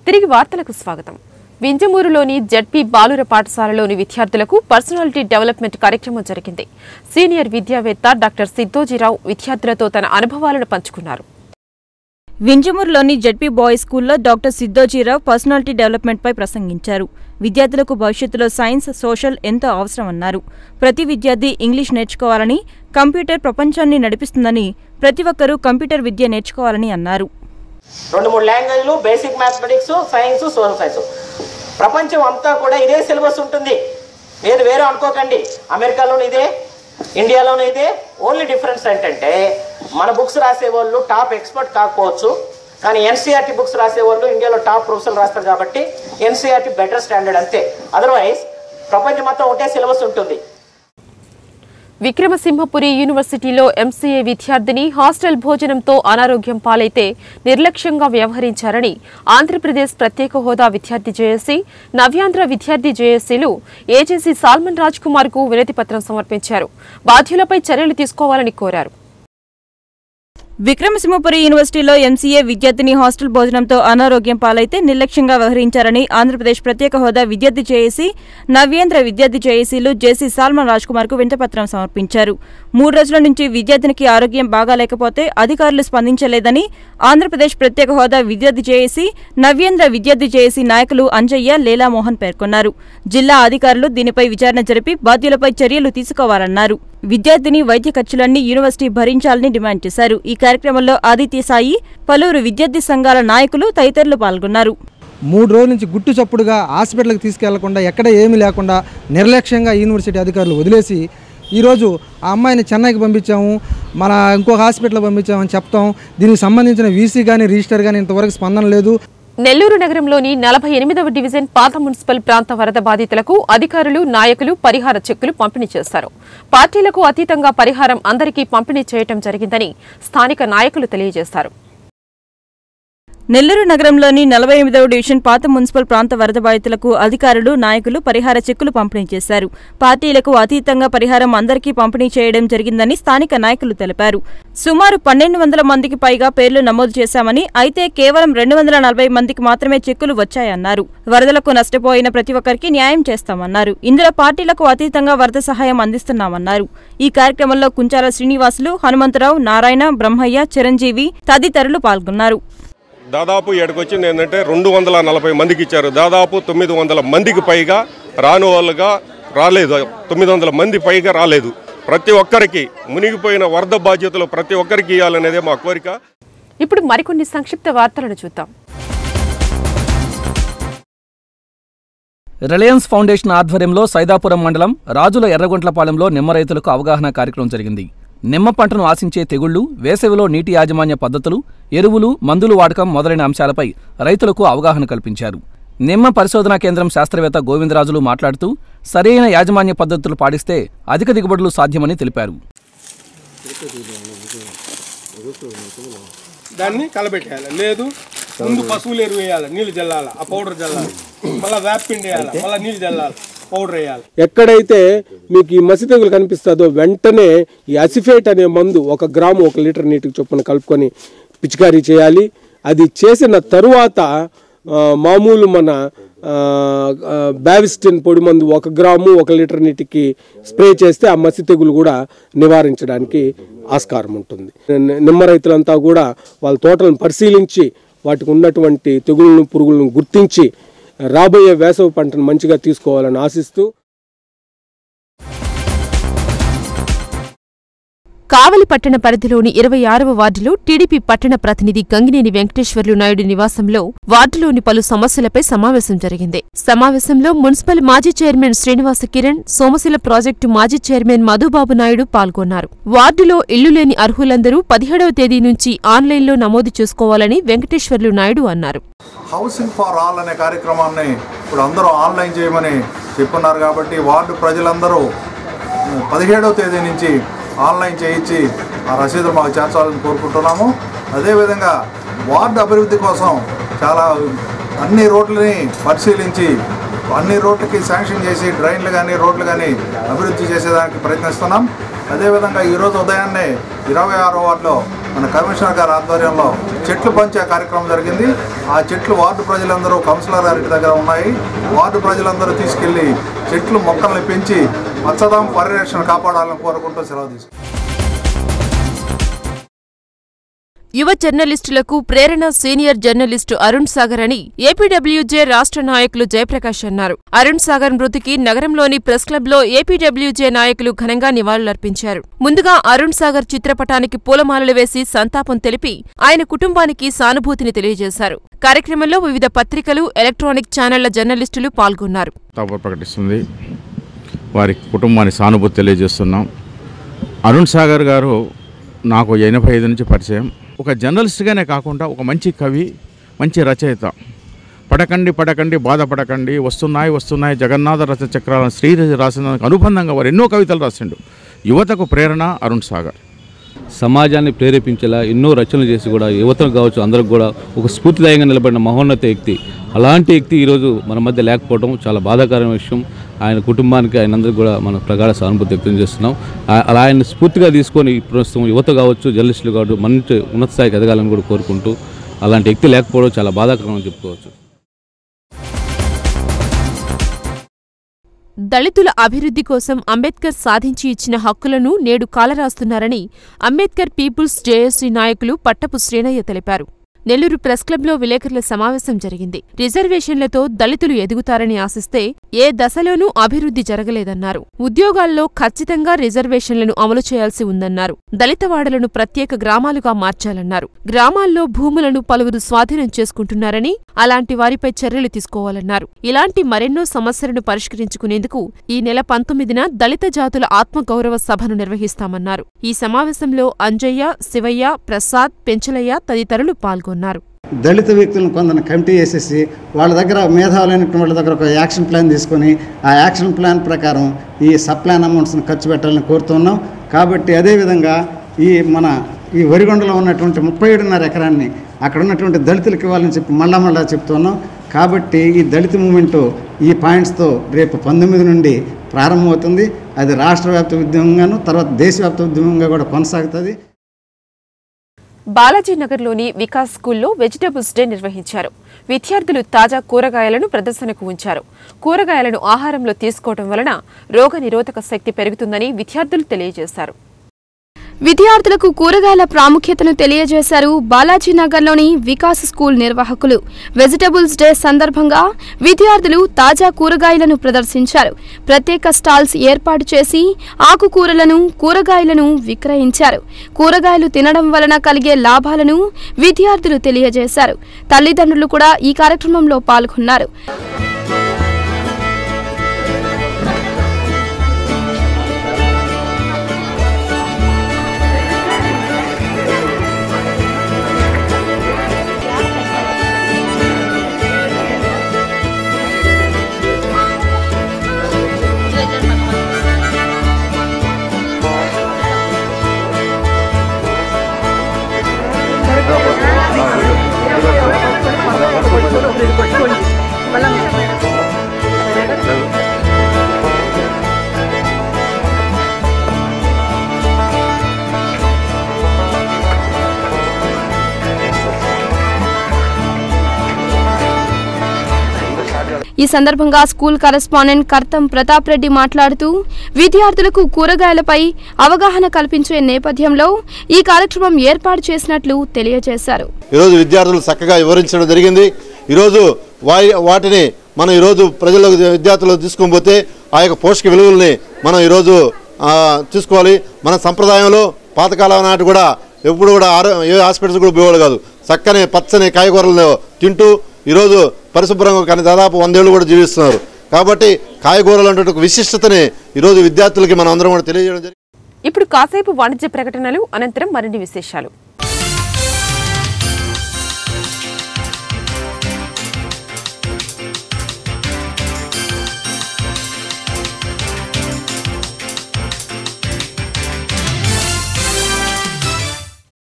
తిరిగి వార్తలకు స్వాగతం వింజమూరులోని జడ్పీ బాలుర పాఠశాలలోని విద్యార్థులకు పర్సనాలిటీ డెవలప్మెంట్ కార్యక్రమం జరిగింది సీనియర్ విద్యావేత్త డాక్టర్ సిద్దోజీరావు విద్యార్థులతో తన అనుభవాలను పంచుకున్నారు వింజమూరులోని జడ్పీ బాయ్స్ స్కూల్లో డాక్టర్ సిద్దోజీరావు పర్సనాలిటీ డెవలప్మెంట్పై ప్రసంగించారు విద్యార్థులకు భవిష్యత్తులో సైన్స్ సోషల్ ఎంతో అవసరమన్నారు ప్రతి విద్యార్థి ఇంగ్లీష్ నేర్చుకోవాలని కంప్యూటర్ ప్రపంచాన్ని నడిపిస్తుందని ప్రతి ఒక్కరూ కంప్యూటర్ విద్య నేర్చుకోవాలని అన్నారు రెండు మూడు లాంగ్వేజ్లు basic mathematics science social science ప్రపంచం అంతా కూడా ఇదే సిలబస్ ఉంటుంది లేదు వేరే అనుకోకండి అమెరికాలోనూ ఇదే ఇండియాలోనూ ఇదే ఓన్లీ డిఫరెన్స్ ఏంటంటే మన బుక్స్ రాసే వాళ్ళు టాప్ ఎక్స్పర్ట్ కాకపోవచ్చు కానీ ఎన్సీఆర్టీ బుక్స్ రాసే వాళ్ళు ఇండియాలో టాప్ ప్రొఫెసర్లు రాస్తారు కాబట్టి ఎన్సీఆర్టీ బెటర్ స్టాండర్డ్ అంతే అదర్వైజ్ ప్రపంచం మొత్తం ఒకటే సిలబస్ ఉంటుంది విక్రమసింహపురి యూనివర్సిటీలో ఎంసీఏ విద్యార్థిని హాస్టల్ భోజనంతో అనారోగ్యం పాలైతే నిర్లక్ష్యంగా వ్యవహరించారని ఆంధ్రప్రదేశ్ ప్రత్యేక హోదా విద్యార్థి జేఏసీ నవ్యాంధ్ర విద్యార్థి జేఏసీలు ఏజెన్సీ సాల్మన్ రాజ్ కుమార్ కు వినతి పత్రం సమర్పించారు బాధ్యులపై చర్యలు తీసుకోవాలని కోరారు విక్రమసింహపురి యూనివర్సిటీలో ఎంసీఏ విద్యార్థిని హాస్టల్ భోజనంతో అనారోగ్యం పాలైతే నిర్లక్ష్యంగా వ్యవహరించారని ఆంధ్రప్రదేశ్ ప్రత్యేక హోదా విద్యార్థి చేసి నవ్యేంద్ర విద్యార్థి చేసీలు జేసీ సాల్మన్ రాజ్ కుమార్ కు వింతపత్రం సమర్పించారు మూడు రోజుల నుంచి విద్యార్థినికి ఆరోగ్యం బాగాలేకపోతే అధికారులు స్పందించలేదని ఆంధ్రప్రదేశ్ ప్రత్యేక హోదా విద్యార్థి చేసి నవ్యేంద్ర విద్యార్థి చేసి నాయకులు అంజయ్య లీలామోహన్ పేర్కొన్నారు జిల్లా అధికారులు దీనిపై విచారణ జరిపి బాధ్యులపై చర్యలు తీసుకోవాలన్నారు విద్యార్థిని వైద్య ఖర్చులన్నీ యూనివర్సిటీ భరించాలని డిమాండ్ చేశారు ఈ కార్యక్రమంలో ఆదిత్య సాయి పలువురు విద్యార్థి సంఘాల నాయకులు తదితరులు పాల్గొన్నారు మూడు రోజుల నుంచి గుట్టు చప్పుడుగా హాస్పిటల్కి తీసుకెళ్లకుండా ఎక్కడ ఏమీ లేకుండా నిర్లక్ష్యంగా యూనివర్సిటీ అధికారులు వదిలేసి ఈరోజు ఆ అమ్మాయిని చెన్నైకి పంపించాము మన ఇంకొక హాస్పిటల్ పంపించామని చెప్తాం దీనికి సంబంధించిన వీసీ కానీ రిజిస్టర్ కానీ ఇంతవరకు స్పందన లేదు నెల్లూరు నగరంలోని నలభై ఎనిమిదవ డివిజన్ పాత మున్సిపల్ ప్రాంత వరద బాధితులకు అధికారులు నాయకులు పరిహార చెక్కులు పంపిణీ చేశారు పార్టీలకు అతీతంగా పరిహారం అందరికీ పంపిణీ చేయటం జరిగిందని స్థానిక నాయకులు తెలియజేశారు నెల్లూరు నగరంలోని నలభై ఎనిమిదవ డివిజన్ పాత మున్సిపల్ ప్రాంత వరద బాధితులకు అధికారులు నాయకులు పరిహార చెక్కులు పంపిణీ చేశారు పార్టీలకు అతీతంగా పరిహారం అందరికీ పంపిణీ చేయడం జరిగిందని స్థానిక నాయకులు తెలిపారు సుమారు పన్నెండు వందల మందికి పైగా పేర్లు నమోదు చేశామని అయితే కేవలం రెండు వందల నలభై మందికి మాత్రమే చెక్కులు వచ్చాయన్నారు వరదలకు నష్టపోయిన ప్రతి ఒక్కరికి న్యాయం చేస్తామన్నారు ఇందులో పార్టీలకు అతీతంగా వరద సహాయం అందిస్తున్నామన్నారు ఈ కార్యక్రమంలో కుంచాల శ్రీనివాసులు హనుమంతరావు నారాయణ బ్రహ్మయ్య చిరంజీవి తదితరులు పాల్గొన్నారు దాదాపు ఏడుకొచ్చింది ఏంటంటే రెండు వందల నలభై మందికి ఇచ్చారు దాదాపు తొమ్మిది వందల మందికి పైగా రాని వాళ్ళుగా రాలేదు తొమ్మిది వందల మంది పైగా రాలేదు ప్రతి ఒక్కరికి మునిగిపోయిన వరద బాధ్యతలు ప్రతి ఒక్కరికి ఇవ్వాలనేదే మా కోరిక ఇప్పుడు మరికొన్ని సంక్షిప్త వార్తలను చూద్దాం రిలయన్స్ ఫౌండేషన్ ఆధ్వర్యంలో సైదాపురం మండలం రాజుల ఎర్రగొంట్లపాలెంలో నిమ్మ రైతులకు అవగాహన కార్యక్రమం జరిగింది నిమ్మ పంటను ఆశించే తెగుళ్లు వేసవిలో నీటి యాజమాన్య పద్ధతులు ఎరువులు మందులు వాడకం మొదలైన అంశాలపై రైతులకు అవగాహన కల్పించారు నిమ్మ పరిశోధనా కేంద్రం శాస్త్రవేత్త గోవిందరాజులు మాట్లాడుతూ సరైన యాజమాన్య పద్ధతులు పాటిస్తే అధిక దిగుబడులు సాధ్యమని తెలిపారు దాన్ని కలబెట్టేయాలి లేదు ముందు పశువులు ఎరువు వేయాలి నీళ్లు జల్లాలి ఆ పౌడర్ జల్లాలి మళ్ళీ వేపిండి వేయాలి మళ్ళీ నీళ్లు జల్లాలి పౌడర్ వేయాలి ఎక్కడైతే మీకు ఈ మసి తెగులు కనిపిస్తుందో వెంటనే ఈ అసిఫేట్ అనే మందు ఒక గ్రాము ఒక లీటర్ నీటికి చొప్పున కలుపుకొని పిచికారీ చేయాలి అది చేసిన తరువాత ఆ, మామూలు మన ఆ, ఆ, బ్యావిస్టిన్ పొడి మందు ఒక గ్రాము ఒక లీటర్ నీటికి స్ప్రే చేస్తే ఆ మసి తెగులు కూడా నివారించడానికి ఆస్కారం ఉంటుంది ని- నిమ్మ రైతులంతా కూడా వాళ్ళ తోటలను పరిశీలించి వాటికి ఉన్నటువంటి తెగుళ్ళను పురుగులను గుర్తించి రాబోయే వేసవి పంటను మంచిగా తీసుకోవాలని ఆశిస్తూ కావలి పట్టణ పరిధిలోని ఇరవై ఆరవ వార్డులో టీడీపీ పట్టణ ప్రతినిధి గంగినేని వెంకటేశ్వర్లు నాయుడు నివాసంలో వార్డులోని పలు సమస్యలపై సమావేశం జరిగింది సమావేశంలో మున్సిపల్ మాజీ చైర్మన్ శ్రీనివాస కిరణ్ సోమశిల ప్రాజెక్టు మాజీ చైర్మన్ మధుబాబు నాయుడు పాల్గొన్నారు వార్డులో ఇల్లు లేని అర్హులందరూ పదిహేడవ తేదీ నుంచి ఆన్లైన్లో నమోదు చేసుకోవాలని వెంకటేశ్వర్లు నాయుడు అన్నారు హౌసింగ్ ఫర్ ఆల్ అనే కార్యక్రమాన్ని ఇప్పుడు అందరూ ఆన్లైన్ చేయమని చెప్పున్నారు కాబట్టి వార్డు ప్రజలందరూ పదిహేడవ తేదీ నుంచి ఆన్లైన్ చేయించి ఆ రసీదులు మాకు చేర్చాలని కోరుకుంటున్నాము అదేవిధంగా వార్డు అభివృద్ధి కోసం చాలా అన్ని రోడ్లని పరిశీలించి అన్ని రోడ్లకి శాంక్షన్ చేసి డ్రైన్లు కానీ రోడ్లు కానీ అభివృద్ధి చేసేదానికి ప్రయత్నిస్తున్నాం అదేవిధంగా ఈరోజు ఉదయాన్నే ఇరవై ఆరో వార్డులో మన కమిషనర్ గారి ఆధ్వర్యంలో చెట్లు పంచే కార్యక్రమం జరిగింది ఆ చెట్లు వార్డు ప్రజలందరూ కౌన్సిలర్ గారి దగ్గర ఉన్నాయి వార్డు ప్రజలందరూ తీసుకెళ్లి చెట్లు మొక్కల్ని పెంచి పచ్చదనం పరిరక్షణ కాపాడాలని కోరుకుంటూ సెలవు తీసుకుంటాం యువ జర్నలిస్టులకు ప్రేరణ సీనియర్ జర్నలిస్టు అరుణ్ సాగర్ అని ఏపీడబ్ల్యూజే రాష్ట్ర నాయకులు జయప్రకాష్ అన్నారు అరుణ్ సాగర్ మృతికి నగరంలోని ప్రెస్ క్లబ్లో ఏపీడబ్ల్యూజే నాయకులు ఘనంగా నివాళులర్పించారు ముందుగా అరుణ్ సాగర్ చిత్రపటానికి పూలమాలలు వేసి సంతాపం తెలిపి ఆయన కుటుంబానికి సానుభూతిని తెలియజేశారు కార్యక్రమంలో వివిధ పత్రికలు ఎలక్ట్రానిక్ ఛానళ్ల జర్నలిస్టులు పాల్గొన్నారు తాప ప్రకటిస్తుంది వారి కుటుంబానికి సానుభూతి తెలియజేస్తున్నాం అరుణ్ సాగర్ గారు నాకు ఎనభై ఐదు నుంచి పరిచయం ఒక జర్నలిస్ట్గానే కాకుండా ఒక మంచి కవి మంచి రచయిత పడకండి పడకండి బాధపడకండి వస్తున్నాయి వస్తున్నాయి జగన్నాథ రథ చక్రాలను శ్రీ రాసిన అనుబంధంగా వారు ఎన్నో కవితలు రాసిండు యువతకు ప్రేరణ అరుణ్ సాగర్ సమాజాన్ని ప్రేరేపించేలా ఎన్నో రచనలు చేసి కూడా యువతకు కావచ్చు అందరికి కూడా ఒక స్ఫూర్తిదాయంగా నిలబడిన మహోన్నత వ్యక్తి అలాంటి వ్యక్తి ఈరోజు మన మధ్య లేకపోవడం చాలా బాధాకరమైన విషయం ఆయన కుటుంబానికి ఆయనందరికీ కూడా మనం ప్రగాఢ సానుభూతి వ్యక్తం చేస్తున్నాం ఆ- అలా ఆయన స్ఫూర్తిగా తీసుకొని ప్రస్తుతం యువత కావచ్చు జర్నలిస్టులు కావచ్చు మంచి ఉన్నత స్థాయికి ఎదగాలని కూడా కోరుకుంటూ అలాంటి వ్యక్తి లేకపోవడం చాలా బాధాకరం అని చెప్పుకోవచ్చు దళితుల అభివృద్ధి కోసం అంబేద్కర్ సాధించి ఇచ్చిన హక్కులను నేడు కాలరాస్తున్నారని అంబేద్కర్ పీపుల్స్ జేఏసీ నాయకులు పట్టపు శ్రీనయ్య తెలిపారు నెల్లూరు ప్రెస్ క్లబ్లో విలేకరుల సమావేశం జరిగింది రిజర్వేషన్లతో దళితులు ఎదుగుతారని ఆశిస్తే ఏ దశలోనూ అభివృద్ధి జరగలేదన్నారు ఉద్యోగాల్లో ఖచ్చితంగా రిజర్వేషన్లను అమలు చేయాల్సి ఉందన్నారు దళితవాడలను ప్రత్యేక గ్రామాలుగా మార్చాలన్నారు గ్రామాల్లో భూములను పలువురు స్వాధీనం చేసుకుంటున్నారని అలాంటి వారిపై చర్యలు తీసుకోవాలన్నారు ఇలాంటి మరెన్నో సమస్యలను పరిష్కరించుకునేందుకు ఈ నెల పంతొమ్మిదిన దళిత జాతుల ఆత్మగౌరవ సభను నిర్వహిస్తామన్నారు ఈ సమావేశంలో అంజయ్య శివయ్య ప్రసాద్ పెంచలయ్య తదితరులు పాల్గొన్నారు దళిత వ్యక్తులను కొందరిని కమిటీ చేసేసి వాళ్ళ దగ్గర మేధావులైనటువంటి వాళ్ళ దగ్గర ఒక యాక్షన్ ప్లాన్ తీసుకొని ఆ యాక్షన్ ప్లాన్ ప్రకారం ఈ సప్లాన్ అమౌంట్స్ని ఖర్చు పెట్టాలని కోరుతున్నాం కాబట్టి అదేవిధంగా ఈ మన ఈ వరిగొండలో ఉన్నటువంటి ముప్పై ఏడున్నర ఎకరాన్ని అక్కడ ఉన్నటువంటి దళితులకు ఇవ్వాలని చెప్పి మళ్ళా మళ్ళా చెప్తున్నాం కాబట్టి ఈ దళిత మూమెంటు ఈ పాయింట్స్తో రేపు పంతొమ్మిది నుండి ప్రారంభమవుతుంది అది రాష్ట్ర వ్యాప్త ఉద్యమంగాను తర్వాత దేశవ్యాప్త ఉద్యమంగా కూడా కొనసాగుతుంది బాలాజీనగర్లోని వికాస్ స్కూల్లో వెజిటబుల్స్ డే నిర్వహించారు విద్యార్థులు తాజా కూరగాయలను ప్రదర్శనకు ఉంచారు కూరగాయలను ఆహారంలో తీసుకోవడం వలన రోగ నిరోధక శక్తి పెరుగుతుందని విద్యార్థులు తెలియజేశారు విద్యార్థులకు కూరగాయల ప్రాముఖ్యతను తెలియజేశారు బాలాజీనగర్లోని వికాస్ స్కూల్ నిర్వాహకులు వెజిటబుల్స్ డే సందర్భంగా విద్యార్థులు తాజా కూరగాయలను ప్రదర్శించారు ప్రత్యేక స్టాల్స్ ఏర్పాటు చేసి ఆకుకూరలను కూరగాయలను విక్రయించారు కూరగాయలు తినడం వలన కలిగే లాభాలను విద్యార్థులు తెలియజేశారు తల్లిదండ్రులు కూడా ఈ కార్యక్రమంలో పాల్గొన్నారు ఈ సందర్భంగా స్కూల్ కరెస్పాండెంట్ కర్తం ప్రతాప్ రెడ్డి మాట్లాడుతూ విద్యార్థులకు కూరగాయలపై అవగాహన కల్పించే నేపథ్యంలో ఈ కార్యక్రమం ఏర్పాటు చేసినట్లు తెలియజేశారు ఈరోజు విద్యార్థులు చక్కగా వివరించడం జరిగింది ఈరోజు వారి వాటిని మనం ఈరోజు ప్రజలకు విద్యార్థులకు తీసుకొని పోతే ఆ యొక్క పోషక విలువల్ని మనం ఈరోజు ఆ, తీసుకోవాలి మన సంప్రదాయంలో పాతకాలం నాటి కూడా ఎప్పుడు కూడా ఆరో ఏ హాస్పిటల్స్ కూడా పోయేవాళ్ళు కాదు చక్కని పచ్చని కాయగూరలను తింటూ ఈరోజు పరిశుభ్రంగా కానీ దాదాపు వందేళ్ళు కూడా జీవిస్తున్నారు కాబట్టి కాయగూరలు అంటే ఒక విశిష్టతని ఈరోజు విద్యార్థులకి మనం అందరం కూడా తెలియజేయడం జరిగింది ఇప్పుడు కాసేపు వాణిజ్య ప్రకటనలు అనంతరం మరిన్ని విశేషాలు